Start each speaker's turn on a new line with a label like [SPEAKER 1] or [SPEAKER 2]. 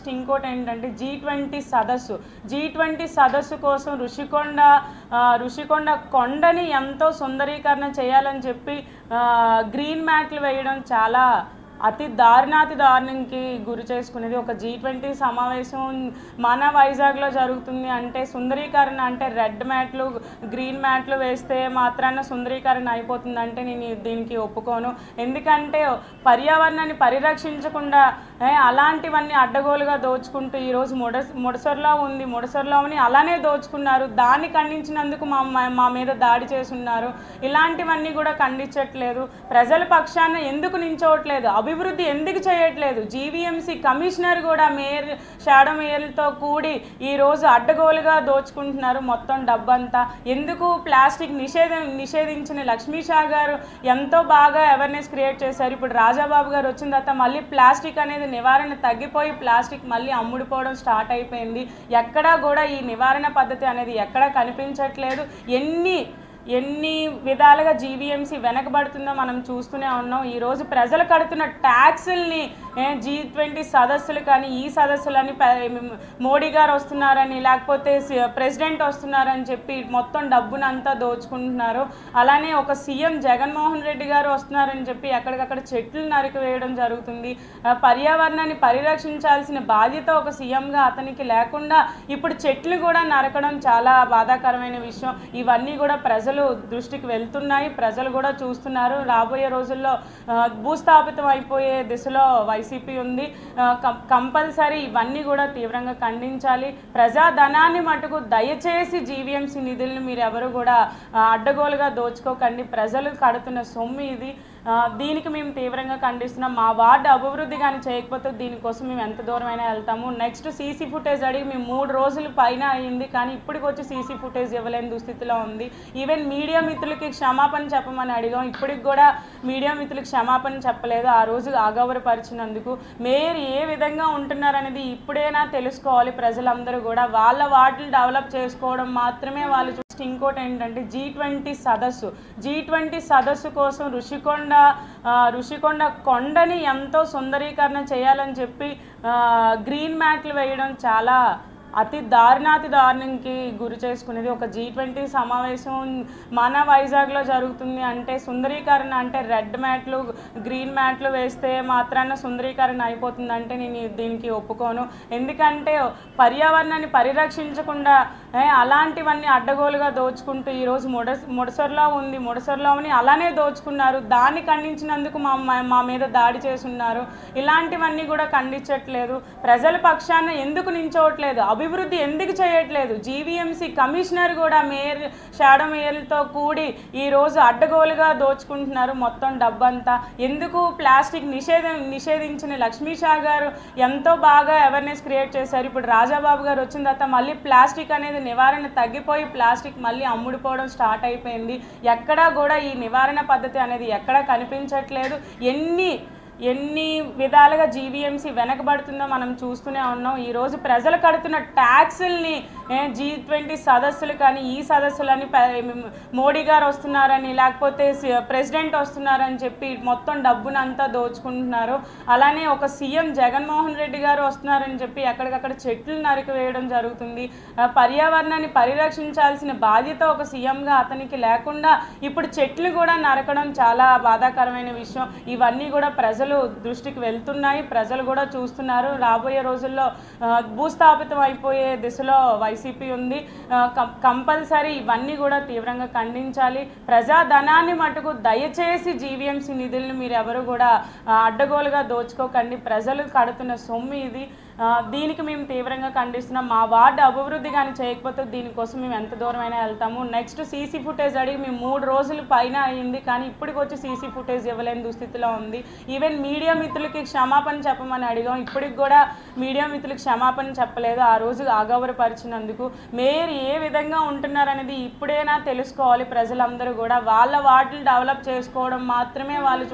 [SPEAKER 1] next ఇంకోటి ఏంటంటే G twenty సదస్సు జీ ట్వంటీ సదస్సు కోసం ఋషికొండ ఆ, ఋషికొండ కొండని ఎంతో సుందరీకరణ చేయాలని చెప్పి ఆ, గ్రీన్ మ్యాట్లు వేయడం చాలా అతి దారుణాతి దారుణంకి గురి చేసుకునేది ఒక జీ ట్వంటీ సమావేశం మన వైజాగ్లో జరుగుతుంది అంటే సుందరీకరణ అంటే రెడ్ మ్యాట్లు గ్రీన్ మ్యాట్లు వేస్తే మాత్రాన సుందరీకరణ అయిపోతుంది అంటే నేను దీనికి ఒప్పుకోను ఎందుకంటే పర్యావరణాన్ని పరిరక్షించకుండా ఏ, అలాంటివన్నీ అడ్డగోలుగా దోచుకుంటూ ఈరోజు ముడ ముడసర్లో ఉంది ముడసర్లోని అలానే దోచుకున్నారు దాన్ని ఖండించినందుకు మా మా- మా మీద దాడి చేస్తున్నారు ఇలాంటివన్నీ కూడా ఖండించట్లేదు ప్రజల పక్షాన ఎందుకు నించోవట్లేదు అభివృద్ధి ఎందుకు చేయట్లేదు జీవీఎంసీ కమిషనర్ కూడా మేయర్ షాడో మేయర్లతో కూడి ఈరోజు అడ్డగోలుగా దోచుకుంటున్నారు మొత్తం డబ్బంతా ఎందుకు ప్లాస్టిక్ నిషేధం నిషేధించిన లక్ష్మీ షా గారు ఎంతో బాగా అవేర్నెస్ క్రియేట్ చేశారు ఇప్పుడు రాజాబాబు గారు వచ్చిన తర్వాత మళ్ళీ ప్లాస్టిక్ అనేది నివారణ తగ్గిపోయి ప్లాస్టిక్ మళ్ళీ అమ్ముడుపోవడం స్టార్ట్ అయిపోయింది ఎక్కడా కూడా ఈ నివారణ పద్ధతి అనేది ఎక్కడా కనిపించట్లేదు ఎన్ని ఎన్ని విధాలుగా జీవీఎంసీ వెనకబడుతుందో మనం చూస్తూనే ఉన్నాం ఈరోజు ప్రజలు కడుతున్న ట్యాక్సుల్ని జీ ట్వంటీ సదస్సులు కానీ ఈ సదస్సులని ప- మోడీ గారు వస్తున్నారని లేకపోతే సి- ప్రెసిడెంట్ వస్తున్నారని చెప్పి మొత్తం డబ్బునంతా దోచుకుంటున్నారు అలానే ఒక సీఎం జగన్మోహన్ రెడ్డి గారు వస్తున్నారని చెప్పి ఎక్కడికక్కడ చెట్లు నరికి వేయడం జరుగుతుంది ఆ, పర్యావరణాన్ని పరిరక్షించాల్సిన బాధ్యత ఒక సీఎంగా అతనికి లేకుండా ఇప్పుడు చెట్లు కూడా నరకడం చాలా బాధాకరమైన విషయం ఇవన్నీ కూడా ప్రజలు దృష్టికి వెళ్తున్నాయి ప్రజలు కూడా చూస్తున్నారు రాబోయే రోజుల్లో ఆ, భూస్థాపితం అయిపోయే దిశలో వైసీపీ ఉంది ఆ, కం- కంపల్సరీ ఇవన్నీ కూడా తీవ్రంగా ఖండించాలి ప్రజాధనాన్ని మటుకు దయచేసి జీవీఎంసీ నిధులను మీరు ఎవరు కూడా ఆ, అడ్డగోలుగా దోచుకోకండి ప్రజలు కడుతున్న సొమ్ము ఇది ఆ, దీనికి మేము తీవ్రంగా ఖండిస్తున్నాం మా వార్డు అభివృద్ధి కానీ చేయకపోతే దీనికోసం మేము ఎంత దూరమైనా వెళ్తాము నెక్స్ట్ సీసీ ఫుటేజ్ అడిగి మేము మూడు రోజులు పైన అయింది కానీ ఇప్పటికి వచ్చి సీసీ ఫుటేజ్ ఇవ్వలేని దుస్థితిలో ఉంది ఈవెన్ మీడియా మిత్రులకి క్షమాపణ చెప్పమని అడిగాం ఇప్పటికి కూడా మీడియా మిత్రులకు క్షమాపణ చెప్పలేదు ఆ రోజు అగౌరవపరిచినందుకు మేయర్ ఏ విధంగా ఉంటున్నారనేది ఇప్పుడైనా తెలుసుకోవాలి ప్రజలందరూ కూడా వాళ్ళ వార్డులు డెవలప్ చేసుకోవడం మాత్రమే వాళ్ళు చూసి ఇంకోటి ఏంటంటే జీ ట్వంటీ సదస్సు జీ ట్వంటీ సదస్సు కోసం ఋషికొండ ఆ, ఋషికొండ కొండని ఎంతో సుందరీకరణ చేయాలని చెప్పి ఆ, గ్రీన్ మ్యాట్లు వేయడం చాలా అతి దారుణాతి దారుణంకి గురి చేసుకునేది ఒక జీ ట్వంటీ సమావేశం మన వైజాగ్లో జరుగుతుంది అంటే సుందరీకరణ అంటే రెడ్ మ్యాట్లు గ్రీన్ మ్యాట్లు వేస్తే మాత్రాన సుందరీకరణ అయిపోతుంది అంటే నేను దీనికి ఒప్పుకోను ఎందుకంటే పర్యావరణాన్ని పరిరక్షించకుండా ఏ, అలాంటివన్నీ అడ్డగోలుగా దోచుకుంటూ ఈరోజు ముడ ముడసర్లో ఉంది ముడసర్లోని అలానే దోచుకున్నారు దాన్ని ఖండించినందుకు మా మా- మా మీద దాడి చేస్తున్నారు ఇలాంటివన్నీ కూడా ఖండించట్లేదు ప్రజల పక్షాన ఎందుకు నించోవట్లేదు అభివృద్ధి ఎందుకు చేయట్లేదు జీవీఎంసీ కమిషనర్ కూడా మేయర్ షాడో మేయర్లతో కూడి ఈరోజు అడ్డగోలుగా దోచుకుంటున్నారు మొత్తం డబ్బంతా ఎందుకు ప్లాస్టిక్ నిషేధం నిషేధించిన లక్ష్మీ షా గారు ఎంతో బాగా అవేర్నెస్ క్రియేట్ చేశారు ఇప్పుడు రాజాబాబు గారు వచ్చిన తర్వాత మళ్ళీ ప్లాస్టిక్ అనేది నివారణ తగ్గిపోయి ప్లాస్టిక్ మళ్ళీ అమ్ముడుపోవడం స్టార్ట్ అయిపోయింది ఎక్కడా కూడా ఈ నివారణ పద్ధతి అనేది ఎక్కడా కనిపించట్లేదు ఎన్ని ఎన్ని విధాలుగా జీవీఎంసీ వెనకబడుతుందో మనం చూస్తూనే ఉన్నాం ఈరోజు ప్రజలు కడుతున్న ట్యాక్సుల్ని జీ ట్వంటీ సదస్సులు కానీ ఈ సదస్సులని ప- మోడీ గారు వస్తున్నారని లేకపోతే సి- ప్రెసిడెంట్ వస్తున్నారని చెప్పి మొత్తం డబ్బునంతా దోచుకుంటున్నారు అలానే ఒక సీఎం జగన్మోహన్ రెడ్డి గారు వస్తున్నారని చెప్పి ఎక్కడికక్కడ చెట్లు నరికి వేయడం జరుగుతుంది ఆ, పర్యావరణాన్ని పరిరక్షించాల్సిన బాధ్యత ఒక సీఎంగా అతనికి లేకుండా ఇప్పుడు చెట్లు కూడా నరకడం చాలా బాధాకరమైన విషయం ఇవన్నీ కూడా ప్రజలు దృష్టికి వెళ్తున్నాయి ప్రజలు కూడా చూస్తున్నారు రాబోయే రోజుల్లో ఆ, భూస్థాపితం అయిపోయే దిశలో వైసీపీ ఉంది ఆ, కం- కంపల్సరీ ఇవన్నీ కూడా తీవ్రంగా ఖండించాలి ప్రజాధనాన్ని మటుకు దయచేసి జీవీఎంసీ నిధులను మీరు ఎవరు కూడా ఆ, అడ్డగోలుగా దోచుకోకండి ప్రజలు కడుతున్న సొమ్ము ఇది ఆ, దీనికి మేము తీవ్రంగా ఖండిస్తున్నాం మా వార్డు అభివృద్ధి కానీ చేయకపోతే దీనికోసం మేము ఎంత దూరమైనా వెళ్తాము నెక్స్ట్ సీసీ ఫుటేజ్ అడిగి మేము మూడు రోజులు పైన అయింది కానీ ఇప్పటికి వచ్చి సీసీ ఫుటేజ్ ఇవ్వలేని దుస్థితిలో ఉంది ఈవెన్ మీడియా మిత్రులకి క్షమాపణ చెప్పమని అడిగాం ఇప్పటికి కూడా మీడియా మిత్రులకు క్షమాపణ చెప్పలేదు ఆ రోజు అగౌరవపరిచినందుకు మేయర్ ఏ విధంగా ఉంటున్నారనేది ఇప్పుడైనా తెలుసుకోవాలి ప్రజలందరూ కూడా వాళ్ళ వార్డులు డెవలప్ చేసుకోవడం మాత్రమే వాళ్ళు